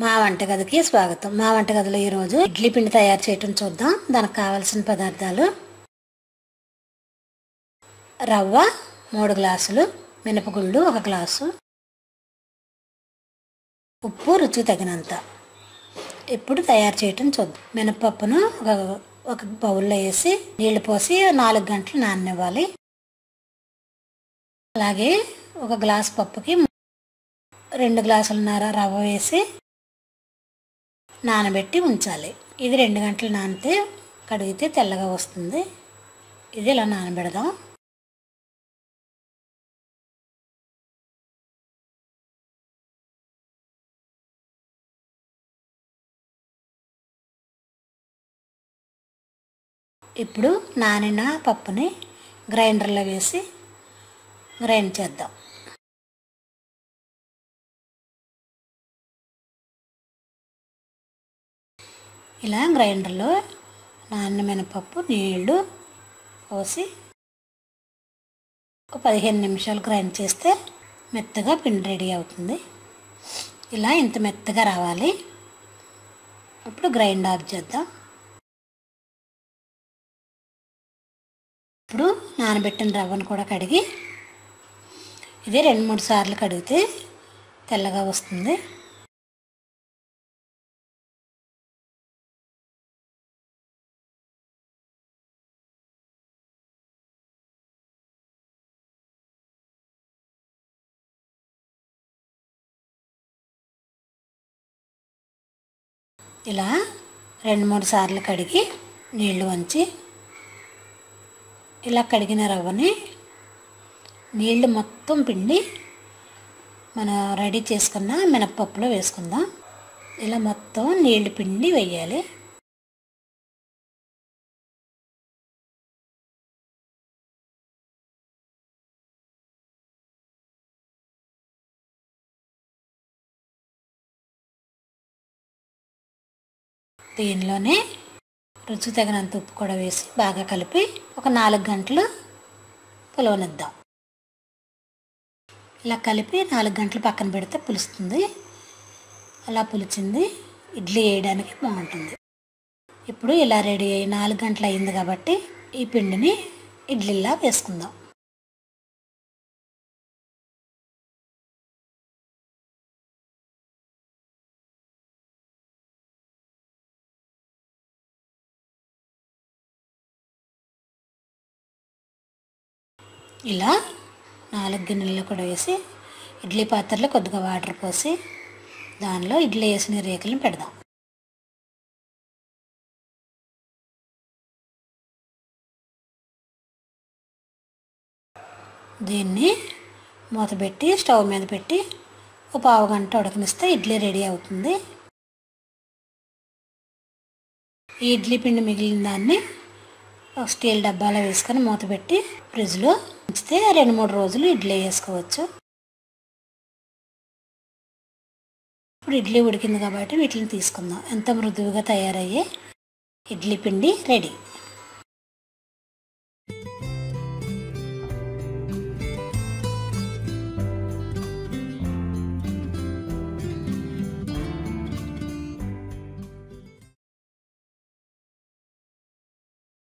మా వంటగదికి స్వాగతం మా వంటగదిలో ఈరోజు ఇడ్లీ పిండి తయారు చేయటం చూద్దాం దానికి కావాల్సిన పదార్థాలు రవ్వ మూడు గ్లాసులు మినపగుళ్ళు ఒక గ్లాసు ఉప్పు రుచికి తగినంత ఇప్పుడు తయారు చేయటం చూద్దాం మినపప్పును ఒక ఒక బౌల్లో వేసి నీళ్లు పోసి నాలుగు గంటలు నాననివ్వాలి అలాగే ఒక గ్లాస్ పప్పుకి రెండు గ్లాసులన్నర రవ్వ వేసి నానబెట్టి ఉంచాలి ఇది రెండు గంటలు నానితే కడిగితే తెల్లగా వస్తుంది ఇది ఇలా నానబెడదాం ఇప్పుడు నానిన పప్పుని గ్రైండర్లో వేసి గ్రైండ్ చేద్దాం ఇలా గ్రైండర్లో నాన్న మినపప్పు నీళ్ళు పోసి ఒక పదిహేను నిమిషాలు గ్రైండ్ చేస్తే మెత్తగా పిండి రెడీ అవుతుంది ఇలా ఇంత మెత్తగా రావాలి ఇప్పుడు గ్రైండ్ ఆఫ్ చేద్దాం ఇప్పుడు నానబెట్టిన రవ్వను కూడా కడిగి ఇది రెండు మూడు సార్లు కడిగితే తెల్లగా వస్తుంది ఇలా రెండు మూడు సార్లు కడిగి నీళ్లు వంచి ఇలా కడిగిన రవ్వని నీళ్లు మొత్తం పిండి మనం రెడీ చేసుకున్న మినప్పప్పులో వేసుకుందాం ఇలా మొత్తం నీళ్లు పిండి వేయాలి దీనిలోనే రుచి తగినంత ఉప్పు కూడా వేసి బాగా కలిపి ఒక నాలుగు గంటలు పులవనిద్దాం ఇలా కలిపి నాలుగు గంటలు పక్కన పెడితే పులుస్తుంది అలా పులిచింది ఇడ్లీ వేయడానికి బాగుంటుంది ఇప్పుడు ఇలా రెడీ అయ్యి నాలుగు గంటలు అయింది కాబట్టి ఈ పిండిని ఇడ్లీలా వేసుకుందాం ఇలా నాలుగు గిన్నెల్లో కూడా వేసి ఇడ్లీ పాత్రలో కొద్దిగా వాటర్ పోసి దానిలో ఇడ్లీ వేసిన రేకులను పెడదాం దీన్ని మూత పెట్టి స్టవ్ మీద పెట్టి ఒక పావు గంట ఉడకనిస్తే ఇడ్లీ రెడీ అవుతుంది ఈ ఇడ్లీ పిండి మిగిలిన దాన్ని ఒక స్టీల్ డబ్బాలో వేసుకొని మూత పెట్టి ఫ్రిడ్జ్లో ఉంచితే రెండు మూడు రోజులు ఇడ్లీ వేసుకోవచ్చు ఇప్పుడు ఇడ్లీ ఉడికింది కాబట్టి వీటిని తీసుకుందాం ఎంత మృదువుగా తయారయ్యే ఇడ్లీ పిండి రెడీ